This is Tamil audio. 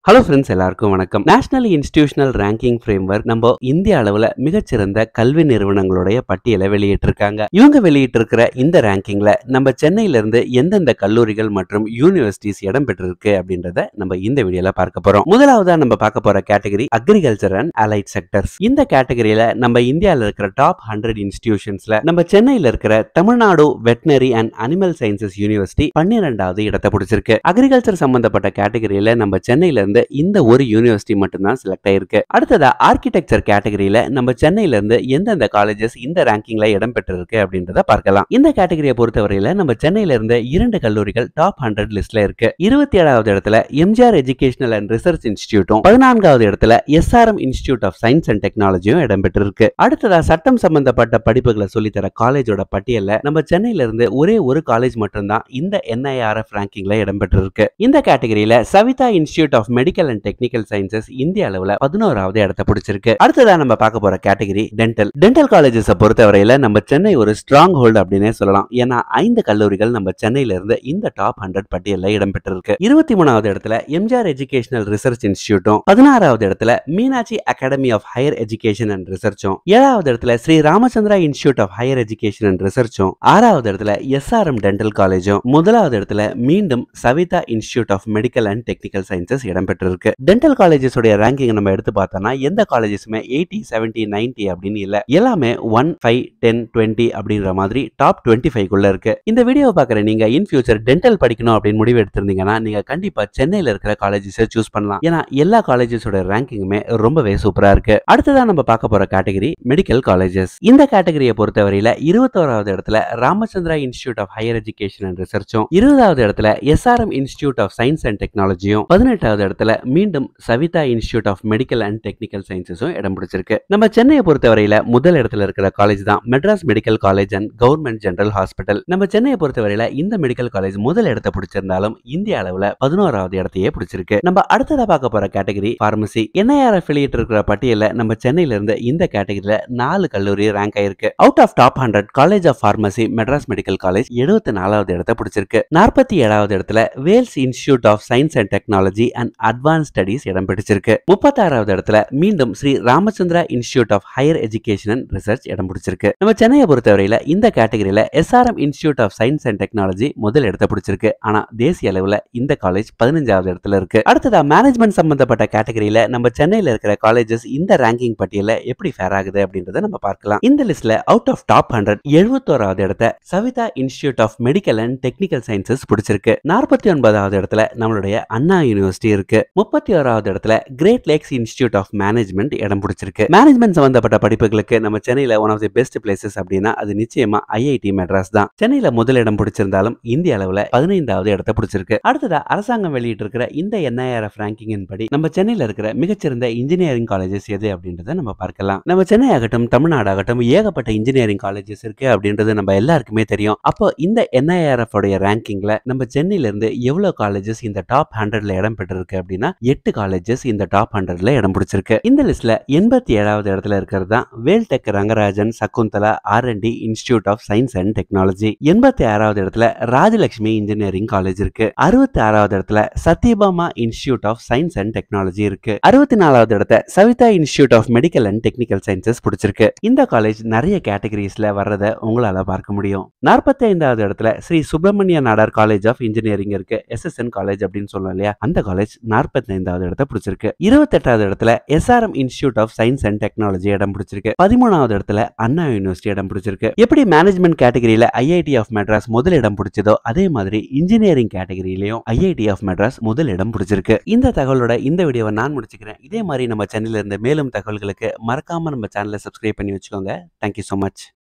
ஹலோ ஃப்ரெண்ட்ஸ் எல்லாருக்கும் வணக்கம் நேஷனல் இன்ஸ்டிடியூஷனல் ரேங்கிங் ஃப்ரேம்வொர்க் நம்ம இந்திய அளவுல மிகச்சிறந்த கல்வி நிறுவனங்களுடைய பட்டியலை வெளியிட்டிருக்காங்க இவங்க வெளியிட்டிருக்கிற இந்த ரேங்கிங்ல நம்ம சென்னையில இருந்து எந்தெந்த கல்லூரிகள் மற்றும் யூனிவர்சிட்டிஸ் இடம் பெற்றிருக்கு அப்படின்றத நம்ம இந்த வீடியோல பார்க்க போறோம் முதலாவதா நம்ம பார்க்க போற category agriculture and allied sectors இந்த கேட்டகரியில நம்ம இந்தியால இருக்கிற டாப் ஹண்ட்ரட் இன்ஸ்டிடியூஷன்ஸ்ல நம்ம சென்னையில இருக்கிற Tamil Nadu veterinary and animal sciences university பன்னிரெண்டாவது இடத்தை பிடிச்சிருக்கு அக்ரிகல்ச்சர் சம்பந்தப்பட்ட கேட்டகரியில நம்ம சென்னையில இருந்து இந்த ஒரு யூனிவர்சிட்டி மட்டும்தான் செலக்ட் ஆயிருக்கு அடுத்ததா ஆர்கிடெக்சர் கேட்டகரியில நம்ம சென்னையில இருந்து எந்தெந்த காலேஜஸ் இந்த ரேங்கிங்ல இடம் பெற்றிருக்கு அப்படின்றத பார்க்கலாம் இந்த கேட்டகரியை பொறுத்தவரையில நம்ம சென்னையில இருந்து இரண்டு கல்லூரிகள் டாப் ஹண்ட்ரட் லிஸ்ட்ல இருக்கு இருபத்தி ஏழாவது இடத்துல எம்ஜிஆர் எஜுகேஷனல் அண்ட் ரிசர்ச் இன்ஸ்டியூட்டும் பதினான்காவது இடத்துல SRM institute of science and டெக்னாலஜியும் இடம் பெற்றிருக்கு அடுத்ததா சட்டம் சம்பந்தப்பட்ட படிப்புகளை சொல்லித்தர காலேஜோட பட்டியல்ல நம்ம சென்னையில இருந்து ஒரே ஒரு காலேஜ் மட்டும்தான் இந்த என்ஐஆர்எஃப் ரேங்கிங்ல இடம் பெற்றிருக்கு இந்த கேட்டகரியில Saveetha institute of medical and technical sciences இந்திய அளவுல பதினோராவது இடத்தை பிடிச்சிருக்கு அடுத்ததா நம்ம பார்க்க போற கேட்டகரி டென்டல் டென்டல் காலேஜஸ் பொறுத்தவரையில நம்ம சென்னை ஒரு ஸ்ட்ராங் ஹோல்டு அப்படின்னே சொல்லலாம் ஏன்னா ஐந்து கல்லூரிகள் நம்ம சென்னையில இருந்து இந்த டாப் ஹண்ட்ரட் பட்டியலில் இடம் பெற்றிருக்கு இருபத்தி மூணாவது இடத்துல எம்ஜிஆர் எஜுகேஷனல் ரிசர்ச் இன்ஸ்டியூட்டும் பதினாறாவது இடத்துல Meenakshi academy of higher education and ரிசர்ச்சும் ஏழாவது இடத்துல Sri Ramachandra institute of higher education and ரிசர்ச்சும் ஆறாவது இடத்துல எஸ்ஆர்எம் டென்டல் காலேஜும் முதலாவது இடத்துல மீண்டும் Saveetha institute of medical and technical sciences இடம்பெற்றிருக்கு டென்டல் காலேஜஸ் உடைய ரேங்கிங் நம்ம எடுத்து பார்த்தோம்னா எந்த காலேஜஸுமே எயிட்டி செவன்டி நைன்டி அப்படின்னு இல்ல எல்லாமே ஒன் ஃபைவ் டென் டுவெண்ட்டி அப்படின்ற மாதிரி டாப் டுவெண்ட்டி ஃபைவ் குள்ள இருக்கு இந்த வீடியோ பார்க்குற நீங்க இன் ஃபியூச்சர் டென்டல் படிக்கணும் அப்படின்னு முடிவு எடுத்திருந்தீங்கன்னா நீங்க கண்டிப்பா சென்னையில இருக்கிற காலேஜஸை சூஸ் பண்ணலாம் ஏன்னா எல்லா காலேஜஸோட ரேங்கிங்குமே ரொம்பவே சூப்பரா இருக்கு அடுத்ததா நம்ம பார்க்க போற கேட்டகரி மெடிக்கல் காலேஜஸ் இந்த கேட்டகரியை பொறுத்தவரையில இருபத்தோராவது இடத்துல Ramachandra institute of higher education and ரிசர்ச்சும் இருபதாவது இடத்துல SRM institute of science and டெக்னாலஜியும் பதினெட்டாவது இடத்துல மீண்டும் Saveetha institute of medical and technical சயின்சஸும் இடம் பிடிச்சிருக்கு நம்ம சென்னையை பொறுத்தவரையில முதல் இடத்துல இருக்கிற காலேஜ் தான் Madras medical college and government general hospital நம்ம சென்னையை பொறுத்தவரையில இந்த மெடிக்கல் காலேஜ் முதல் இடத்தை பிடிச்சிருந்தாலும் இந்திய அளவுல பதினோராவது இடத்தையே பிடிச்சிருக்கு நம்ம அடுத்ததா பார்க்க போற கேட்டகரி பார்மசி என்ஐஆர்எஃப் வெளியிட்டு இருக்கிற பட்டியல நம்ம சென்னையில இருந்து இந்த கேட்டகரியில நாலு கல்லூரி ரேங்க் ஆயிருக்கு out of top hundred college of pharmacy Madras medical college எழுபத்தி நாலாவது இடத்தை பிடிச்சிருக்கு நாற்பத்தி ஏழாவது இடத்துல Vels institute of science and technology and advance studies இடம் பிடிச்சிருக்கு முப்பத்தாறாவது இடத்துல மீண்டும் Sri Ramachandra institute of higher education and research இடம் பிடிச்சிருக்கு நம்ம சென்னையை பொறுத்தவரையில இந்த கேட்டகரியில SRM institute of science and technology முதல் இடத்தை பிடிச்சிருக்கு ஆனா தேசிய அளவுல இந்த காலேஜ் பதினஞ்சாவது இடத்துல இருக்கு அடுத்ததா மேனேஜ்மெண்ட் சம்பந்தப்பட்ட கேட்டகரியில நம்ம சென்னையில இருக்கிற காலேஜஸ் இந்த ரேங்கிங் பட்டியல எப்படி ஃபேர் ஆகுது அப்படின்றத நம்ம பார்க்கலாம் இந்த லிஸ்ட்ல அவுட் ஆஃப் டாப் ஹண்ட்ரட் எழுபத்தோராவது இடத்த Saveetha institute of medical and technical sciences பிடிச்சிருக்கு நாற்பத்தி ஒன்பதாவது இடத்துல நம்மளுடைய அண்ணா யூனிவர்சிட்டி இருக்கு முப்பத்தி ஓராவது இடத்துல Great Lakes institute of management இடம் பிடிச்சிருக்கு மேனேஜ்மெண்ட் சம்பந்தப்பட்ட படிப்புகளுக்கு நம்ம சென்னையில one of the best places அப்படின்னா அது நிச்சயமா ஐஐடி மெட்ராஸ் தான் சென்னையில முதல் இடம் பிடிச்சிருந்தாலும் இந்திய அளவுல பதினைந்தாவது இடத்தை பிடிச்சிருக்கு அடுத்ததா அரசாங்கம் வெளியிட்டு இருக்கிற இந்த என்ஐஆர்எஃப் ரேங்கிங்கின் படி நம்ம சென்னையில இருக்கிற மிகச்சிறந்த இன்ஜினியரிங் காலேஜஸ் எது அப்படின்றத நம்ம பார்க்கலாம் நம்ம சென்னை ஆகட்டும் தமிழ்நாடு ஆகட்டும் ஏகப்பட்ட இன்ஜினியரிங் காலேஜஸ் இருக்கு அப்படின்றது நம்ம எல்லாருக்குமே தெரியும் அப்போ இந்த என்ஐஆர்எஃப் உடைய ரேங்கிங்ல நம்ம சென்னையில இருந்து எவ்வளவு காலேஜஸ் இந்த டாப் ஹண்ட்ரட்ல இடம் பெற்றிருக்கு அப்படின்னா எட்டு காலேஜஸ் இந்த டாப் ஹண்ட்ரட்ல இடம் பிடிச்சிருக்கு இந்த லிஸ்ட்ல எண்பத்தி ஏழாவது இடத்துல இருக்கிறது தான் Vel Tech Rangarajan Sakunthala R and D institute of science and technology எண்பத்தி ஆறாவது இடத்துல ராஜலட்சுமி இன்ஜினியரிங் காலேஜ் இருக்கு அறுபத்தி ஆறாவது இடத்துல Sathyabama institute of science and technology இருக்கு அறுபத்தி நாலாவது இடத்த Saveetha institute of medical and technical sciences பிடிச்சிருக்கு இந்த காலேஜ் நிறைய கேட்டகரிஸ்ல வர்றதை உங்களால பார்க்க முடியும் நாற்பத்தி ஐந்தாவது இடத்துல Sri Subramaniya Nadar college of engineering இருக்கு எஸ்எஸ்என் காலேஜ் அப்படின்னு சொல்லுவோம் இல்லையா அந்த காலேஜ் நாற்பத்தி ஐந்தாவது இடத்த பிடிச்சிருக்கு இருபத்தெட்டாவது இடத்துல SRM institute of science and technology இடம் பிடிச்சிருக்கு பதிமூணாவது இடத்துல அண்ணா யூனிவர்சிட்டி இடம் பிடிச்சிருக்கு எப்படி மேனேஜ்மெண்ட் கேட்டகரியில ஐஐடி ஆஃப் மெட்ராஸ் முதல் இடம் பிடிச்சதோ அதே மாதிரி இன்ஜினியரிங் கேட்டகரியிலையும் ஐஐடி ஆஃப் மெட்ராஸ் முதல் இடம் பிடிச்சிருக்கு இந்த தகவலோட இந்த வீடியோவை நான் முடிச்சுக்கிறேன் இதே மாதிரி நம்ம சேனல்ல இருந்த மேலும் தகவல்களுக்கு மறக்காம நம்ம சேனலை சப்ஸ்கிரைப் பண்ணி வச்சுக்கோங்க தேங்க்யூ ஸோ மச்